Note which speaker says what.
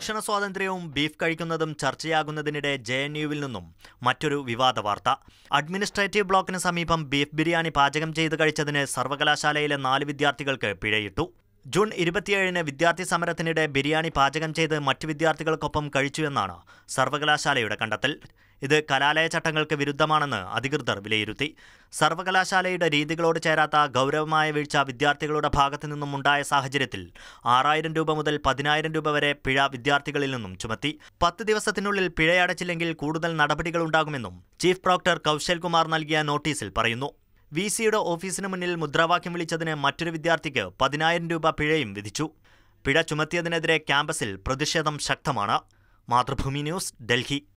Speaker 1: ഭക്ഷണ സ്വാതന്ത്ര്യവും ബീഫ് കഴിക്കുന്നതും ചർച്ചയാകുന്നതിനിടെ ജെ എൻ യുവിൽ നിന്നും മറ്റൊരു വിവാദ വാർത്ത അഡ്മിനിസ്ട്രേറ്റീവ് ബ്ലോക്കിന് സമീപം ബീഫ് ബിരിയാണി പാചകം ചെയ്ത് കഴിച്ചതിന് സർവകലാശാലയിലെ നാല് വിദ്യാർത്ഥികൾക്ക് പിഴയിട്ടു ജൂൺ ഇരുപത്തിയേഴിന് വിദ്യാർത്ഥി സമരത്തിനിടെ ബിരിയാണി പാചകം ചെയ്ത് മറ്റു വിദ്യാർത്ഥികൾക്കൊപ്പം കഴിച്ചുവെന്നാണ് സർവകലാശാലയുടെ കണ്ടെത്തൽ ഇത് കലാലയ ചട്ടങ്ങൾക്ക് വിരുദ്ധമാണെന്ന് അധികൃതർ വിലയിരുത്തി സർവകലാശാലയുടെ രീതികളോട് ചേരാത്ത ഗൗരവമായ വീഴ്ച വിദ്യാർത്ഥികളുടെ ഭാഗത്തു നിന്നും ഉണ്ടായ സാഹചര്യത്തിൽ ആറായിരം രൂപ മുതൽ പതിനായിരം രൂപ വരെ പിഴ വിദ്യാർത്ഥികളിൽ നിന്നും ചുമത്തി പത്ത് ദിവസത്തിനുള്ളിൽ പിഴയടച്ചില്ലെങ്കിൽ കൂടുതൽ നടപടികളുണ്ടാകുമെന്നും ചീഫ് പ്രോക്ടർ കൗശൽ കുമാർ നൽകിയ നോട്ടീസിൽ പറയുന്നു വി സിയുടെ ഓഫീസിന് മുന്നിൽ മുദ്രാവാക്യം വിളിച്ചതിന് മറ്റൊരു വിദ്യാർത്ഥിക്ക് പതിനായിരം രൂപ പിഴയും വിധിച്ചു പിഴ ചുമത്തിയതിനെതിരെ ക്യാമ്പസിൽ പ്രതിഷേധം ശക്തമാണ് മാതൃഭൂമി ന്യൂസ് ഡൽഹി